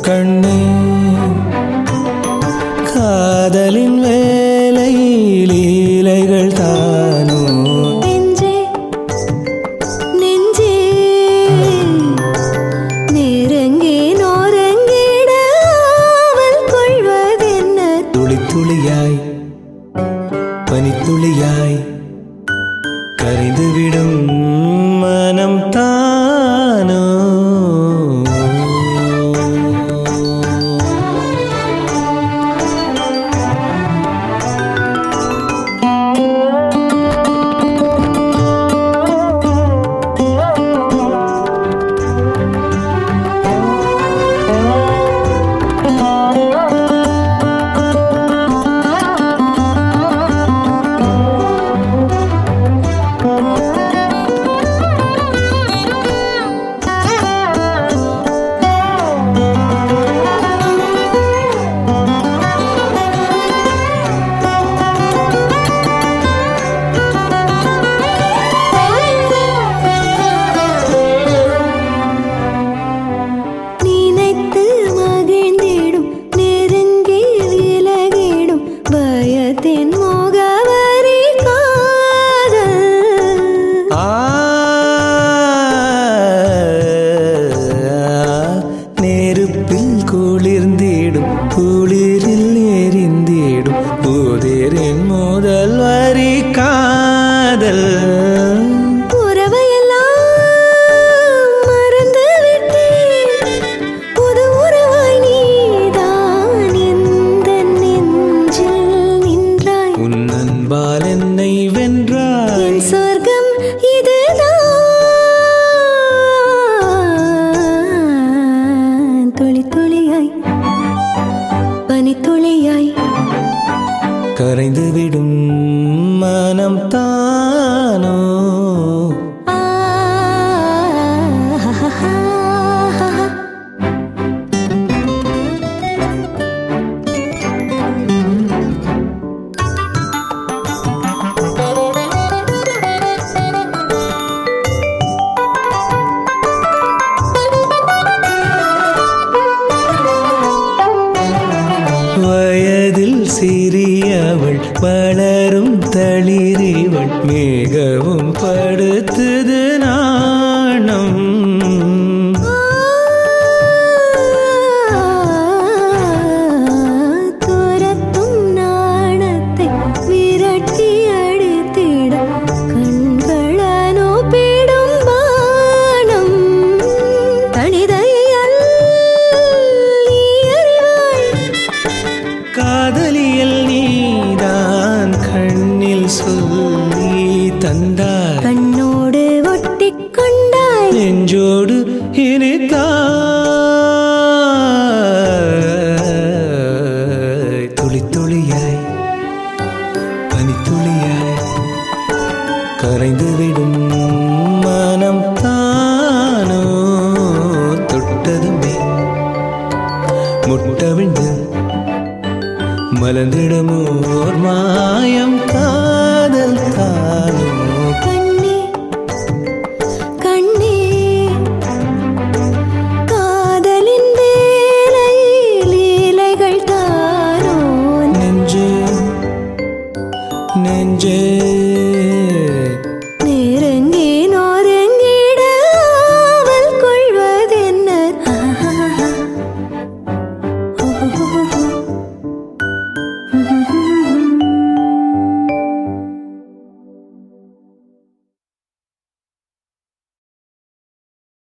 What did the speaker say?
கண்ணே காதலின் வேலை லீலைகள் தானோ நெஞ்சே நெஞ்சே நெருங்கி நோரங்கிட ஆவல் கொள்வதென்ன துளி துளியாய் பனித்துளியாய் கரைந்துவிடும் மனம் தானோ நினைத்து மகிழ்ந்திடும் நெருங்கி விலகிடும் பயத்தின் முகவரி காதல் ஆ நெருப்பில் குளிர்ந்திடும் குளிரில் எரிந்திடும் புதிரின் முதல் வரி காதல் உறவையெல்லாம் மறந்து விட்டேன் புது உறவாய் நீதான் எந்த நெஞ்சில் நின்றாய் உன் அன்பால் என்னை வென்றாய் என் சொர்க்கம் இதுதான் துளி துளியாய் பனித்துளியாய் கரைந்துவிடும் மனம் தானோ ஆ வயதில் சிறியவள் வளரும் தளிரிவள் மிகவும் படுத்துது நாணம் துரத்தும் நாணத்தை விரட்டி அடித்திட கண்களனோ பிடும் பானம் தனிதையல் நீ அறிவாய் காதலியல் நீதான் கண்ணில் சொல்லி தந்தாய் கண்ணோடு ஒட்டிக் கொண்டாய் நெஞ்சோடு இனித்தாய் துளி துளியாய் பனித்துளியாய் கரைந்துவிடும் மனம் தானோ தொட்டதுமே முட்டவிழ்ந்து மலர்ந்திடுமோர் மாயம்